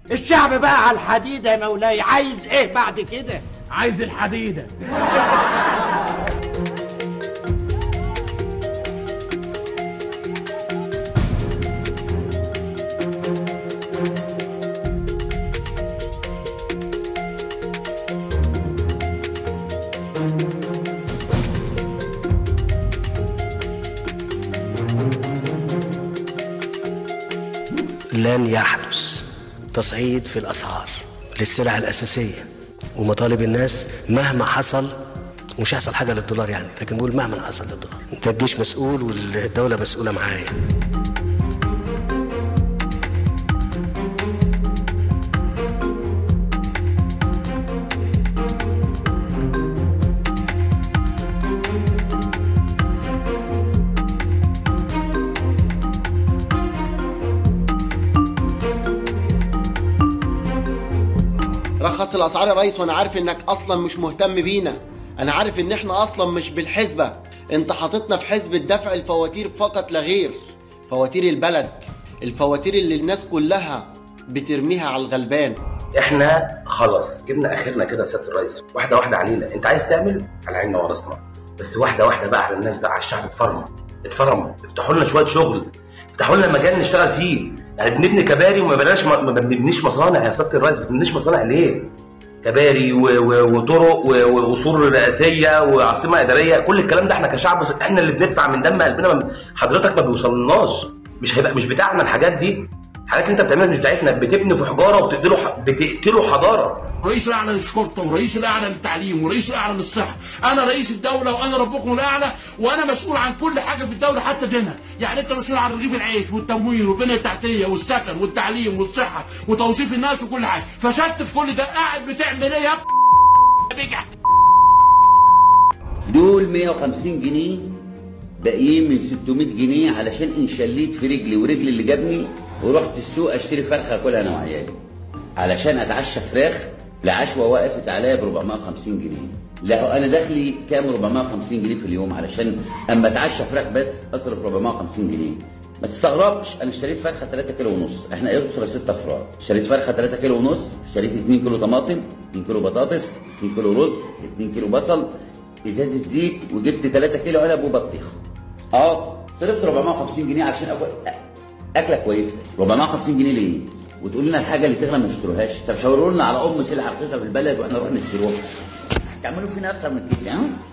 الشعب بقى على الحديدة يا مولاي عايز ايه بعد كده عايز الحديده لن يحدث تصعيد في الأسعار للسلع الأساسية ومطالب الناس مهما حصل ومش هيحصل حاجة للدولار يعني لكن بقول مهما حصل للدولار انت الجيش مسؤول والدولة مسؤولة معايا رخص الاسعار يا ريس وانا عارف انك اصلا مش مهتم بينا انا عارف ان احنا اصلا مش بالحسبه انت حاططنا في حسبة دفع الفواتير فقط لا غير فواتير البلد الفواتير اللي الناس كلها بترميها على الغلبان احنا خلاص جبنا اخرنا كده يا سياده الرئيس واحده واحده علينا انت عايز تعمل على عيننا وراسنا بس واحده واحده بقى على الناس بقى على الشعب اتفرموا اتفرموا افتحوا لنا شويه شغل افتحوا لنا مجال نشتغل فيه يعني بنبني كباري وما بلاش ما ما بنبنيش مصانع يا سياده الرئيس ما بنبنيش مصانع ليه؟ كباري و- و- وطرق و- وقصور رئاسيه وعاصمه اداريه كل الكلام ده احنا كشعب احنا اللي بندفع من دم قلبنا ما- حضرتك ما بيوصلناش مش هيبقى مش بتاعنا الحاجات دي الحاجات اللي انت بتعملها مش بتاعتنا بتبني في حجاره وبتقتلوا ح- بتقتلوا حضاره رئيس الاعلى للشرطه ورئيس الاعلى للتعليم ورئيس الاعلى للصحه انا رئيس الدوله وانا ربكم الاعلى وانا مسؤول عن كل حاجه في الدوله حتى دينها يعني انت مسؤول عن رغيف العيش والتموين والبنيه التحتيه والسكن والتعليم والصحه وتوظيف الناس وكل حاجه فشلت في كل ده قاعد بتعمل ايه يا بجح دول 150 جنيه باقيين من 600 جنيه علشان انشليت في رجلي ورجلي اللي جابني ورحت السوق اشتري فرخه اكلها انا وعيالي علشان اتعشى فراخ العشوه وقفت عليا ب 450 جنيه لا هو انا دخلي كام 450 جنيه في اليوم علشان اما اتعشى فراخ بس اصرف 450 جنيه ما تستغربش انا اشتريت فرخه 3 كيلو ونص احنا اسره 6 افراد اشتريت فرخه 3 كيلو ونص اشتريت 2 كيلو طماطم 2 كيلو بطاطس 2 كيلو رز 2 كيلو بصل ازازه زيت وجبت 3 كيلو علب وبطيخ اه صرفت 450 جنيه عشان اكل اكله كويسه 450 جنيه ليه؟ وتقول لنا الحاجه اللي تغلى ما نشتروهاش طب شاوروا لنا على ام سلعه رخيصه في البلد واحنا نروح نشتروها تعملوا فينا اكتر من كده ها؟